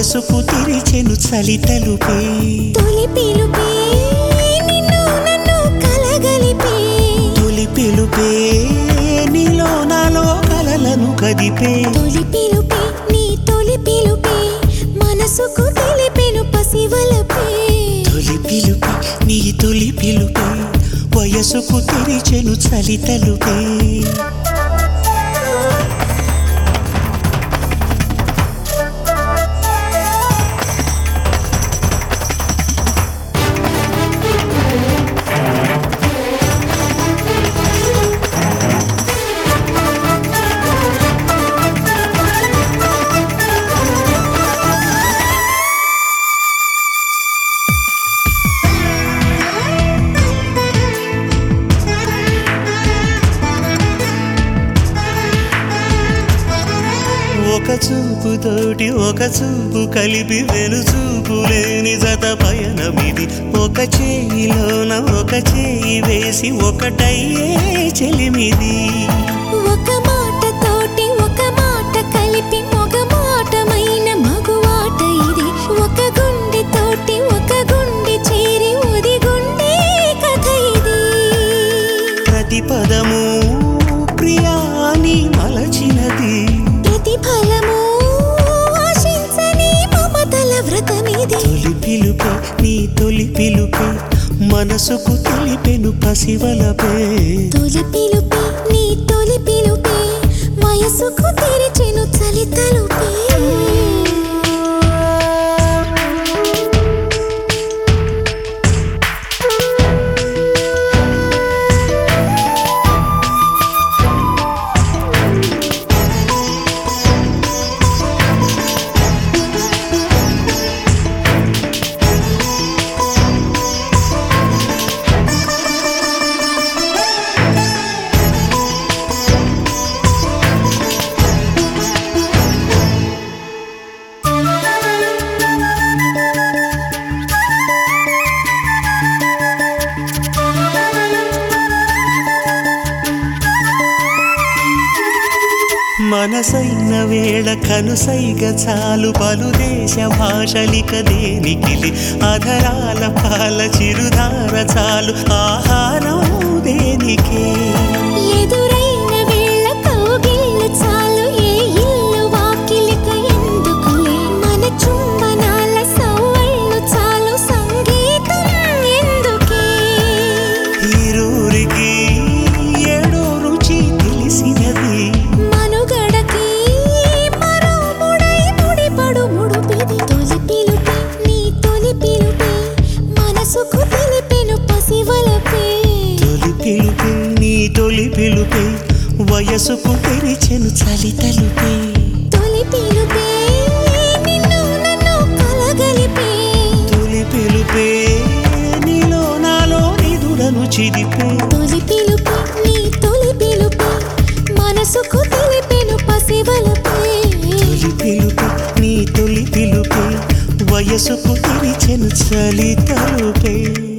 వయసుకు తెరిచెను చలి తలుపే తొలి పిలుపే నిన్ను నన్ను కలగలిపే తొలి పిలుపే నీలో నాలో కలలను కదిపే తొలి పిలుపే నీ తొలి పిలుపే మనసుకు తెలిపెను పసివలపే తొలి పిలుపే నీ తొలి పిలుపే వయసుకు తెరిచెను చలి తలుపే ఒక చూపు తోటి ఒక చూపు కలిపి వెను చూపు లేని జత పయనమిది ఒక చేయిలోన ఒక చేయి వేసి ఒకటయ్యే చెలిమిది ఒక మాట తోటి ఒక మాట కలిపి మగ మాటమైన మగువాట ఇది ఒక గుండె తోటి ఒక గుండె చేరి ఉది గుండె కథ ఇది ప్రతి పదము ప్రియాని మలచినది ప్రతిఫలము ఆశించని మమతల వ్రతమిది తొలి పిలుపే నీ తొలి పిలుపే మనసుకు తెలిపెను పసివలపే తొలి పిలుపే నీ తొలి పిలుపే వయసుకు తెరిచెను చలి తలుపే మనసైన వేళ కనుసైగ చాలు పలు దేశ భాషలిక దేనికిలి అధరాల పాల చిరుధార చాలు ఆహారం దేనికే ఎదురైన వేళ కౌగిళ్ళు చాలు ఏ ఇల్లు వాకిలిక ఎందుకులే మన చుంబనాల సవ్వళ్ళు చాలు సంగీతం ఎందుకే ఈరూరికి ఏడో రుచి తెలిసినది మనుగడకి మరో ముడై ముడిపడు ముడుపిది తొలి పిలుపే నీ తొలి పిలుపే మనసుకు తెలిపెను పసివలపే తొలి పిలుపే నీ తొలి పిలుపే వయసుకు తెరిచెను చలి తలుపే తొలి పిలుపే నిన్ను నన్ను కలగలిపే తొలి పిలుపే నీలో నాలో నిధులను చిదిపే తొలి పిలుపే నీ తొలి పిలుపే మనసుకు తెలిపెను పసివలపే తొలి పిలుపే నీ తొలి పిలుపే వయసుకు తెరిచెను చలి తలుపే